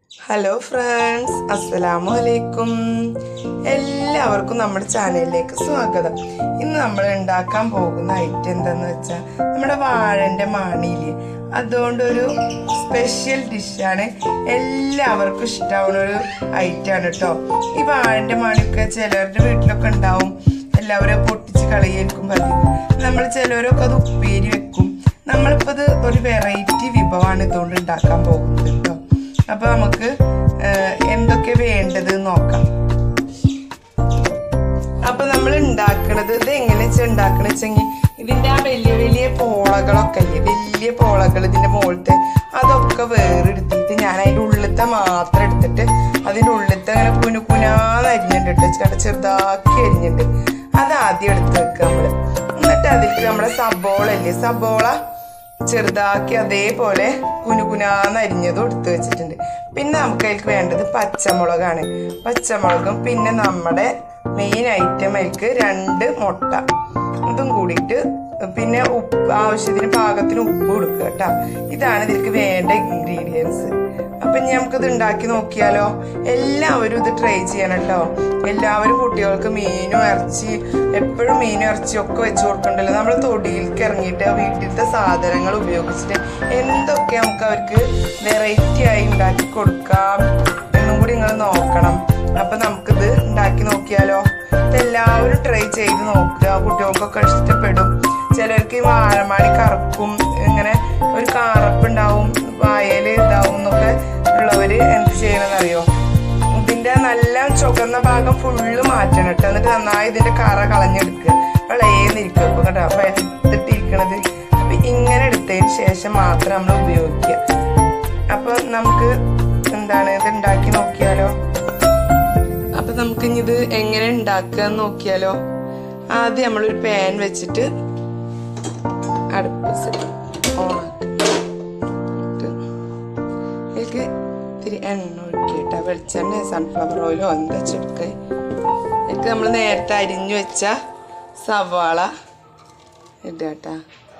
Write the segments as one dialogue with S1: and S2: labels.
S1: hello friends അസ്സലാമു അലൈക്കും എല്ലാവർക്കും നമ്മുടെ ചാനലിലേക്ക് സ്വാഗതം ഇന്ന് നമ്മൾ ഉണ്ടാക്കാൻ പോകുന്ന ഐറ്റം എന്താന്ന് വെച്ചാൽ നമ്മുടെ വാഴൻ്റെ മാണിയില്ലേ അതുകൊണ്ടൊരു സ്പെഷ്യൽ ഡിഷാണ് എല്ലാവർക്കും ഇഷ്ടമാവുന്ന ഒരു ഐറ്റമാണ് കേട്ടോ ഈ വാഴൻ്റെ മാണിയൊക്കെ ചിലരുടെ വീട്ടിലൊക്കെ ഉണ്ടാവും എല്ലാവരും പൊട്ടിച്ച് കളയായിരിക്കും പതിവ് നമ്മൾ ചിലവരൊക്കെ അത് ഉപ്പേരി വെക്കും നമ്മളിപ്പോൾ ഇത് ഒരു വെറൈറ്റി വിഭവമാണ് ഇതുകൊണ്ട് ഉണ്ടാക്കാൻ പോകുന്നത് കേട്ടോ അപ്പൊ നമുക്ക് ഏഹ്, എന്തൊക്കെ വേണ്ടത് നോക്കാം അപ്പൊ നമ്മൾ ഉണ്ടാക്കണത് ഇത് എങ്ങനെ വെച്ചാൽ ഉണ്ടാക്കണ വെച്ചെങ്കിൽ ഇതിന്റെ ആ വലിയ വലിയ പോളകളൊക്കെ അല്ലേ വലിയ പോളകൾ ഇതിന്റെ മുകളിലത്തെ അതൊക്കെ വേറെടുത്തിട്ട് ഞാൻ അതിന്റെ ഉള്ളിലത്തെ മാത്രം എടുത്തിട്ട് അതിന്റെ ഉള്ളിലത്തെ അങ്ങനെ കുനു കുനാന്ന് അരിഞ്ഞിട്ടുണ്ട് കേട്ടോ ചെറുതാക്കി അരിഞ്ഞിട്ടുണ്ട് അത് ആദ്യം എടുത്ത് വെക്കുക നമ്മള് എന്നിട്ട് അതിലേക്ക് നമ്മുടെ സബോള അല്ലേ സബോള ചെറുതാക്കി അതേപോലെ കുനുകുനാന്ന് അരിഞ്ഞതും എടുത്തു വെച്ചിട്ടുണ്ട് പിന്നെ നമുക്ക് അതിലേക്ക് വേണ്ടത് പച്ചമുളകാണ് പച്ചമുളകും പിന്നെ നമ്മുടെ മെയിൻ ഐറ്റം അതിലേക്ക് രണ്ട് മുട്ട ഇതും കൂടിയിട്ട് പിന്നെ ഉപ്പ് ആവശ്യത്തിന് പാകത്തിന് ഉപ്പ് കൊടുക്കുക കേട്ടോ ഇതാണ് ഇതിലേക്ക് വേണ്ട ഇൻഗ്രീഡിയൻസ് അപ്പൊ ഇനി നമുക്കിത് ഉണ്ടാക്കി നോക്കിയാലോ എല്ലാവരും ഇത് ട്രൈ ചെയ്യണം കേട്ടോ എല്ലാവരും കുട്ടികൾക്ക് മീനും ഇറച്ചി എപ്പോഴും മീനും ഇറച്ചിയും ഒക്കെ വെച്ച് കൊടുക്കണ്ടല്ലോ നമ്മൾ തൊടിയിലേക്ക് ഇറങ്ങിയിട്ട് ആ വീട്ടിലത്തെ സാധനങ്ങൾ ഉപയോഗിച്ചിട്ട് എന്തൊക്കെ നമുക്ക് അവർക്ക് വെറൈറ്റി ആയി ഉണ്ടാക്കി കൊടുക്കാം എന്നും കൂടി നിങ്ങൾ നോക്കണം അപ്പൊ നമുക്കിത് ഉണ്ടാക്കി നോക്കിയാലോ ഇതെല്ലാവരും ട്രൈ ചെയ്ത് നോക്കുക കുട്ടികൾക്കൊക്കെ ഇഷ്ടപ്പെടും ചിലർക്ക് ഈ വാഴമാണി കറക്കും ഇങ്ങനെ ഒരു കറപ്പുണ്ടാവും വായല് ഇതാവും എന്നൊക്കെ ഉള്ളവര് എന്ത് ചെയ്യണമെന്നറിയോ ഇതിന്റെ നല്ല ചുവന്ന ഭാഗം ഫുള്ള് മാറ്റണം കേട്ടോ എന്നിട്ട് നന്നായി ഇതിന്റെ കറ കളഞ്ഞെടുക്കുക വിളയേന്നിരിക്കുക ഇപ്പൊ കേട്ടോ അപ്പൊ എടുത്തിട്ടിരിക്കണത് അപ്പൊ ഇങ്ങനെ എടുത്തതിന് ശേഷം മാത്രം നമ്മൾ ഉപയോഗിക്കുക അപ്പൊ നമുക്ക് എന്താണ് ഇത് ഉണ്ടാക്കി നോക്കിയാലോ അപ്പൊ നമുക്ക് ഇനി ഇത് എങ്ങനെ ഉണ്ടാക്കുക എന്ന് നോക്കിയാലോ ആദ്യം നമ്മളൊരു പാൻ വെച്ചിട്ട് അടുപ്പ് ഓണാക്കുക ഇതിലേക്ക് ഇത്തിരി എണ്ണ ഒഴിക്കട്ട വെളിച്ചെണ്ണ സൺഫ്ലവർ ഓയിലോ എന്താ ചെടുക്ക ഇതിലേക്ക് നമ്മൾ നേരത്തെ അരിഞ്ഞു വെച്ച സവാള ഇടാട്ടാ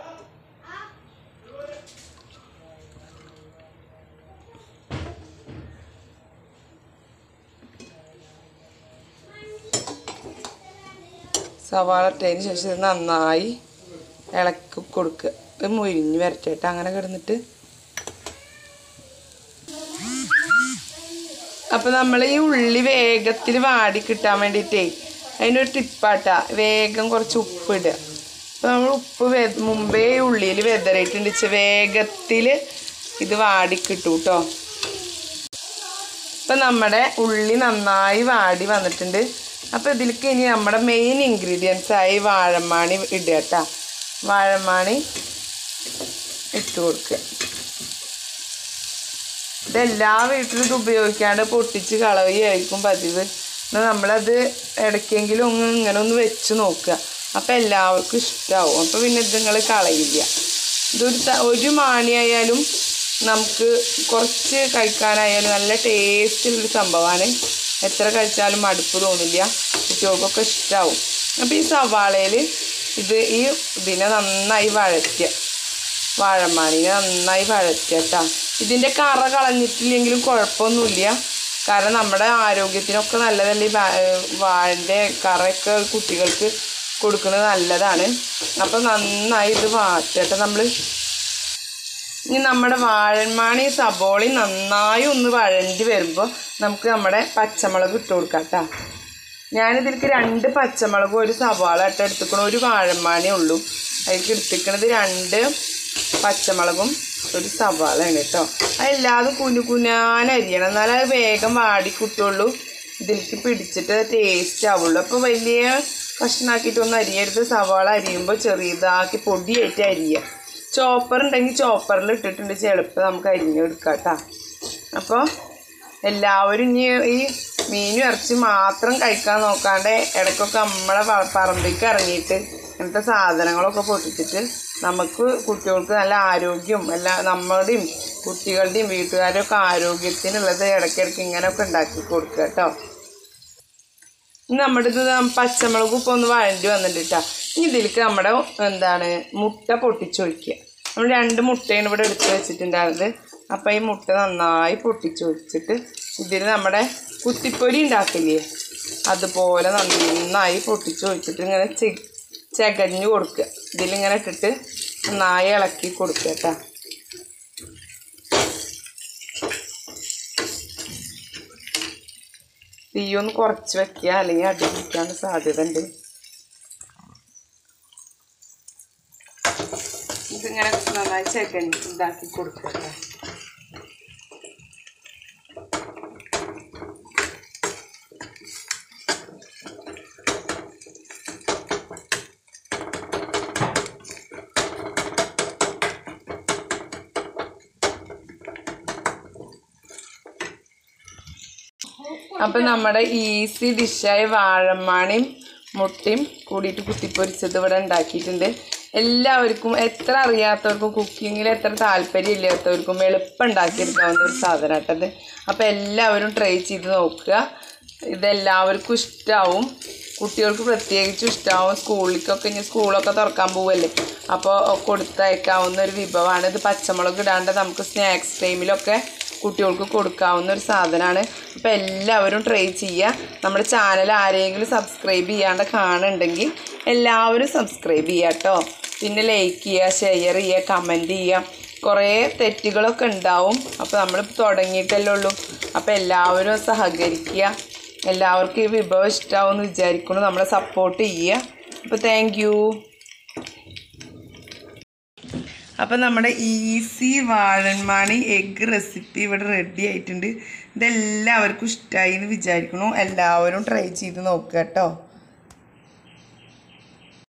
S1: സവാള ഇട്ടതിന് ശേഷം ഇത് നന്നായി ഇളക്കി കൊടുക്കുക ഇത് മുരിഞ്ഞ് വരട്ടെ അങ്ങനെ കിടന്നിട്ട് അപ്പൊ നമ്മൾ ഈ ഉള്ളി വേഗത്തിൽ വാടി കിട്ടാൻ വേണ്ടിയിട്ടേ അതിനൊരു ടിപ്പാട്ടാ വേഗം കുറച്ച് ഉപ്പ് ഇടുക അപ്പൊ നമ്മൾ ഉപ്പ് വെ- മുമ്പേ ഈ ഉള്ളിയിൽ വെതറിയിട്ടുണ്ട് വെച്ചാൽ വേഗത്തിൽ ഇത് വാടി കിട്ടും കേട്ടോ ഇപ്പൊ നമ്മുടെ ഉള്ളി നന്നായി വാടി വന്നിട്ടുണ്ട് അപ്പൊ ഇതിലേക്ക് ഇനി നമ്മുടെ മെയിൻ ഇൻഗ്രീഡിയൻസ് ആയി വാഴമാണി ഇടുക കേട്ടാ വാഴമാണി ഇട്ട് കൊടുക്കുക ഇതെല്ലാ വീട്ടിലും ഇത് ഉപയോഗിക്കാണ്ട് പൊട്ടിച്ച് കളയുകയായിരിക്കും പതിവ് എന്നാൽ നമ്മളത് ഇടയ്ക്കെങ്കിലും ഒന്ന് ഇങ്ങനെ ഒന്ന് വെച്ച് നോക്കുക അപ്പം എല്ലാവർക്കും ഇഷ്ടമാവും അപ്പം പിന്നെ ഇത് നിങ്ങൾ കളയില്ല ഇതൊരു ത- ഒരു മാണിയായാലും നമുക്ക് കുറച്ച് കഴിക്കാനായാലും നല്ല ടേസ്റ്റുള്ളൊരു സംഭവമാണ് എത്ര കഴിച്ചാലും മടുപ്പ് തോന്നില്ല കുട്ടികൾക്കൊക്കെ ഇഷ്ടമാവും അപ്പം ഈ സവാളയിൽ ഇത് ഈ ഇതിനെ നന്നായി വഴറ്റുക വാഴമാണിനെ നന്നായി വഴറ്റട്ടാ ഇതിൻ്റെ കറ കളഞ്ഞിട്ടില്ലെങ്കിലും കുഴപ്പമൊന്നുമില്ല കാരണം നമ്മുടെ ആരോഗ്യത്തിനൊക്കെ നല്ലതല്ലേ ഈ വാ- ഏർ വാഴൻ്റെ കറയൊക്കെ കുട്ടികൾക്ക് കൊടുക്കുന്നത് നല്ലതാണ് അപ്പം നന്നായി ഇത് വാറ്റട്ടെ നമ്മൾ ഇനി നമ്മുടെ വാഴമാണി സബോളി നന്നായി ഒന്ന് വഴണ്ടി വരുമ്പോൾ നമുക്ക് നമ്മുടെ പച്ചമുളക് ഇട്ട് കൊടുക്കാം കേട്ടോ ഞാനിതിലേക്ക് രണ്ട് പച്ചമുളകും ഒരു സവാള ഇട്ട് എടുത്തിക്കണം ഒരു വാഴമാണേ ഉള്ളൂ അതിലേക്ക് എടുത്തിക്കണത് രണ്ട് പച്ചമുളകും ഒരു സവാളയാണ് കേട്ടോ അതെല്ലാതും കുനു കുനാൻ അരിയണം എന്നാലേ അത് വേഗം വാടി കിട്ടുള്ളൂ ഇതിലേക്ക് പിടിച്ചിട്ട് ടേസ്റ്റ് ആവുള്ളൂ അപ്പോൾ വലിയ കഷ്ണാക്കിയിട്ടൊന്നും അരിയരുത് സവാള അരിയുമ്പോൾ ചെറിയതാക്കി പൊടിയായിട്ട് അരിയുക ചോപ്പർ ഉണ്ടെങ്കിൽ ചോപ്പറിൽ ഇട്ടിട്ടുണ്ട് ചെളുപ്പം നമുക്ക് അരിഞ്ഞെടുക്കാം കേട്ടോ അപ്പോൾ എല്ലാവരും ഇനി ഈ മീനും ഇറച്ചി മാത്രം കഴിക്കാൻ നോക്കാണ്ട് ഇടയ്ക്കൊക്കെ നമ്മളെ പ- പറമ്പിലേക്ക് ഇറങ്ങിയിട്ട് ഇങ്ങനത്തെ സാധനങ്ങളൊക്കെ പൊട്ടിച്ചിട്ട് നമുക്ക് കുട്ടികൾക്ക് നല്ല ആരോഗ്യം എല്ലാ നമ്മുടെയും കുട്ടികളുടെയും വീട്ടുകാരുടെയും ഒക്കെ ആരോഗ്യത്തിനുള്ളത് ഇടയ്ക്കിടയ്ക്ക് ഇങ്ങനെയൊക്കെ ഉണ്ടാക്കി കൊടുക്കുക കേട്ടോ ഇനി നമ്മുടെ ഇത് പച്ചമുളക് ഇപ്പോൾ ഒന്ന് വഴണ്ടി വന്നിട്ട് കേട്ടോ ഇനി ഇതിലേക്ക് നമ്മുടെ എന്താണ് മുട്ട പൊട്ടിച്ചൊഴിക്കുക നമ്മൾ രണ്ട് മുട്ടയാണ് ഇവിടെ എടുത്ത് വെച്ചിട്ടുണ്ടായിരുന്നത് അപ്പം ഈ മുട്ട നന്നായി പൊട്ടിച്ച് വെച്ചിട്ട് ഇതിൽ നമ്മുടെ കുത്തിപ്പൊരി ഉണ്ടാക്കില്ലേ അതുപോലെ നന്നായി പൊട്ടിച്ച് വെച്ചിട്ട് ഇങ്ങനെ ചെ ചകഞ്ഞ് കൊടുക്കുക ഇതിലിങ്ങനെ ഇട്ടിട്ട് നന്നായി ഇളക്കി കൊടുക്കുക കേട്ടോ തീയൊന്ന് കുറച്ച് വെക്കുക അല്ലെങ്കിൽ അടി പിടിക്കാൻ സാധ്യത ഉണ്ട് ഇതിങ്ങനെ നന്നായി ചകഞ്ഞ് ഇതാക്കി കൊടുക്കുക കേട്ടോ അപ്പം നമ്മുടെ ഈസി ഡിഷായ വാഴമാണിയും മുട്ടയും കൂടിയിട്ട് കുത്തിപ്പൊരിച്ചത് ഇവിടെ ഉണ്ടാക്കിയിട്ടുണ്ട് എല്ലാവർക്കും എത്ര അറിയാത്തവർക്കും കുക്കിങ്ങിൽ എത്ര താല്പര്യം ഇല്ലാത്തവർക്കും എളുപ്പം ഉണ്ടാക്കിയെടുക്കാവുന്ന ഒരു സാധനം കേട്ടത് അപ്പോൾ എല്ലാവരും ട്രൈ ചെയ്ത് നോക്കുക ഇതെല്ലാവർക്കും ഇഷ്ടമാവും കുട്ടികൾക്ക് പ്രത്യേകിച്ചും ഇഷ്ടമാവും സ്കൂളിലേക്കൊക്കെ ഇനി സ്കൂളൊക്കെ തുറക്കാൻ പോവല്ലേ അപ്പോൾ കൊടുത്തയക്കാവുന്ന ഒരു വിഭവമാണ് ഇത് പച്ചമുളക് ഇടാണ്ട് നമുക്ക് സ്നാക്സ് ടൈമിലൊക്കെ കുട്ടികൾക്ക് കൊടുക്കാവുന്ന ഒരു സാധനമാണ് അപ്പോൾ എല്ലാവരും ട്രൈ ചെയ്യുക നമ്മുടെ ചാനൽ ആരെങ്കിലും സബ്സ്ക്രൈബ് ചെയ്യാണ്ട് കാണുന്നുണ്ടെങ്കിൽ എല്ലാവരും സബ്സ്ക്രൈബ് ചെയ്യുക കേട്ടോ പിന്നെ ലൈക്ക് ചെയ്യുക ഷെയർ ചെയ്യുക കമൻറ്റ് ചെയ്യുക കുറേ തെറ്റുകളൊക്കെ ഉണ്ടാവും അപ്പോൾ നമ്മൾ തുടങ്ങിയിട്ടല്ലേ ഉള്ളൂ അപ്പോൾ എല്ലാവരും സഹകരിക്കുക എല്ലാവർക്കും ഈ വിഭവം ഇഷ്ടമാവുമെന്ന് വിചാരിക്കുന്നു നമ്മളെ സപ്പോർട്ട് ചെയ്യുക അപ്പോൾ താങ്ക് യു അപ്പം നമ്മുടെ ഈസി വാഴന്മാണി എഗ്ഗ് റെസിപ്പി ഇവിടെ റെഡി ആയിട്ടുണ്ട് ഇതെല്ലാവർക്കും ഇഷ്ടമായി എന്ന് വിചാരിക്കുന്നു എല്ലാവരും ട്രൈ ചെയ്ത് നോക്കുക കേട്ടോ